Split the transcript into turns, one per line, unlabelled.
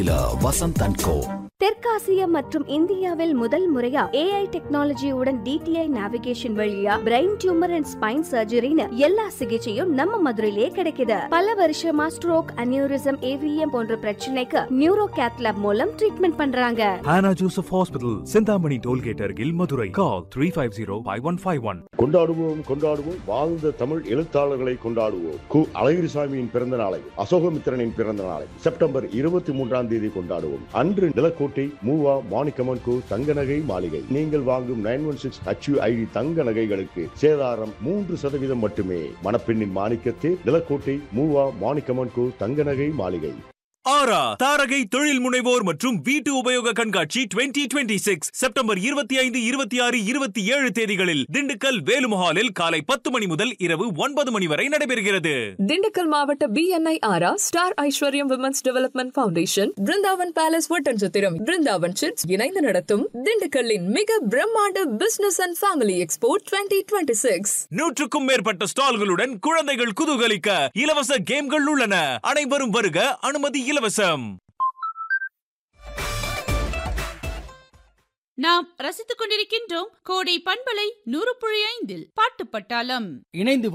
Vasanth and கோ
தெற்காசியா மற்றும் இந்தியாவில் முதல் முறையா ஏஐ டெக்னாலஜியுடன் டிடிஐ நேவிகேஷன் வழியா பிரெயின் டியூமர் அண்ட் ஸ்பைன் சர்ஜரின்னு எல்லா சிகிச்சையும் நம்ம மதுரையிலே கிடைக்குது பல வருஷமா ஸ்ட்ரோக் அனியூரிசம் ஏவிஎம் போன்ற பிரச்சனைக்கு நியூரோ கேத்லாப் மூலம் ட்ரீட்மெண்ட் பண்றாங்க
Hannah Joseph Hospital, Sindhamani Tollgate Argil, Madurai. Call 350-5151.
கொண்டாடுவோம் கொண்டாடுவோம் வாழ்ந்த தமிழ் எழுத்தாளர்களை கொண்டாடுவோம் கு அழகிரிசாமியின் பிறந்த நாளை அசோகமித்திரனின் பிறந்த நாளை செப்டம்பர் இருபத்தி மூன்றாம் தேதி கொண்டாடுவோம் அன்று நிலக்கோட்டை மூவா மாணிக்கமன் கு தங்க நகை மாளிகை நீங்கள் வாங்கும் நைன் ஒன் சிக்ஸ் ஐடி தங்க நகைகளுக்கு சேதாரம் மூன்று சதவீதம் மட்டுமே மணப்பெண்ணின் மாணிக்கத்தே நிலக்கோட்டை மூவா மாணிக்கமன் கு தங்க நகை மாளிகை
ஆரா தாரகை தொழில் முனைவோர் மற்றும் வீட்டு உபயோக கண்காட்சி 2026 செப்டம்பர் இருபத்தி ஐந்து இருபத்தி ஆறு இருபத்தி ஏழு தேதிகளில் திண்டுக்கல் வேலுமஹாலில் காலை பத்து மணி முதல் இரவு ஒன்பது மணி வரை நடைபெறுகிறது
திண்டுக்கல் மாவட்ட BNI aura star Aishwaryam women's development foundation Brindavan palace Oddanchatram Brindavan chits இணைந்து நடத்தும் திண்டுக்கல்லின் மிக பிரம்மாண்ட business and family expo twenty twenty six
நூற்றுக்கும் மேற்பட்ட ஸ்டால்களுடன் குழந்தைகள் குதூகலிக்க இலவச கேம்கள் உள்ளன அனைவரும் வருக அனுமதி இலவசம்
நாம் ரசித்துக் கொண்டிருக்கின்றோம் கோடை பண்பலை நூறு புள்ளி ஐந்தில் பாட்டு பட்டாளம்
இணைந்து